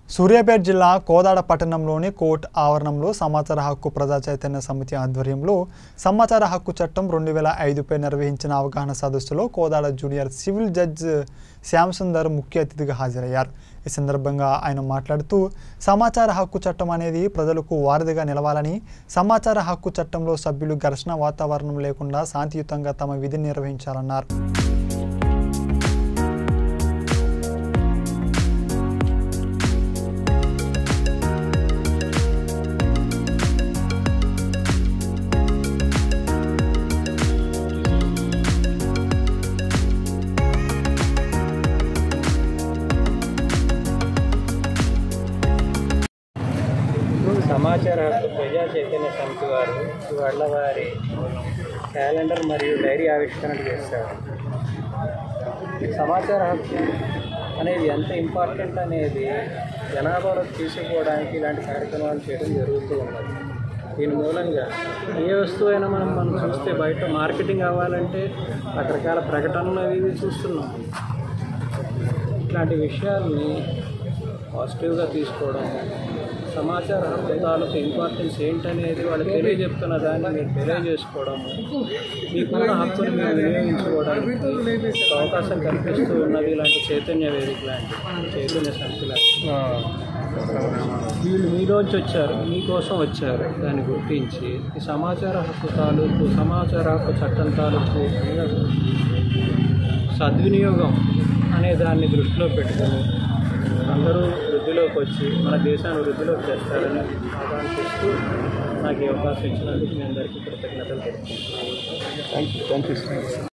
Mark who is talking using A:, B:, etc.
A: సూర్యాపేట జిల్లా కోదాడ పట్టణంలోని కోర్ట్ ఆవరణంలో సమాచార హక్కు ప్రజా చైతన్య సమితి ఆధ్వర్యంలో సమాచార హక్కు చట్టం రెండు వేల ఐదుపై నిర్వహించిన అవగాహన సదస్సులో Kodad junior civil judge Shyam Sundar ముఖ్య అతిథిగా హాజరయ్యారు ఈ సందర్భంగా ఆయన మాట్లాడుతూ సమాచార హక్కు చట్టం అనేది ప్రజలకు వారధిగా నిలవాలని సమాచార హక్కు చట్టంలో సభ్యులు ఘర్షణ వాతావరణం లేకుండా శాంతియుతంగా తమ విధిని నిర్వహించాలన్నారు
B: సమాచార హక్కు ప్రజా చైతన్య సమితి వారు ఇవాళ వారి క్యాలెండర్ మరియు డైరీ ఆవిష్కరణ చేస్తారు సమాచార హక్కు అనేది ఎంత ఇంపార్టెంట్ అనేది జనాభాలోకి తీసుకుపోవడానికి ఇలాంటి కార్యక్రమాలు చేయడం జరుగుతూ ఉన్నది దీని మూలంగా ఏ వస్తువు అయినా మనం మనం చూస్తే బయట మార్కెటింగ్ అవ్వాలంటే రకరకాల ప్రకటనలు అవి ఇవి చూస్తున్నాం ఇట్లాంటి విషయాల్ని పాజిటివ్గా తీసుకోవడం సమాచార హక్కు తాలూకు ఇంపార్టెన్స్ ఏంటనేది వాళ్ళకి తెలియజెప్తున్న దాన్ని మీరు తెలియజేసుకోవడము మీకున్న హక్కుని మీరు వినియోగించుకోవడానికి ఒక అవకాశం కల్పిస్తూ ఉన్నది ఇలాంటి చైతన్య వేదిక లాంటి చైతన్య సమితి లాంటి వీళ్ళు మీలోంచి వచ్చారు మీకోసం వచ్చారు దాన్ని గుర్తించి ఈ సమాచార హక్కు తాలూకు సమాచార హక్కు చట్టం తాలూకు సద్వినియోగం అనే దాన్ని దృష్టిలో పెట్టుకొని అందరూ వృద్ధిలోకి వచ్చి మన దేశాన్ని వృద్ధిలోకి తెస్తారని ఆకాంక్షిస్తూ నాకు ఈ అవకాశం ఇచ్చినందుకు మీ అందరికీ కృతజ్ఞతలు తెలుపుతున్నాను
C: థ్యాంక్ యూ థ్యాంక్ యూ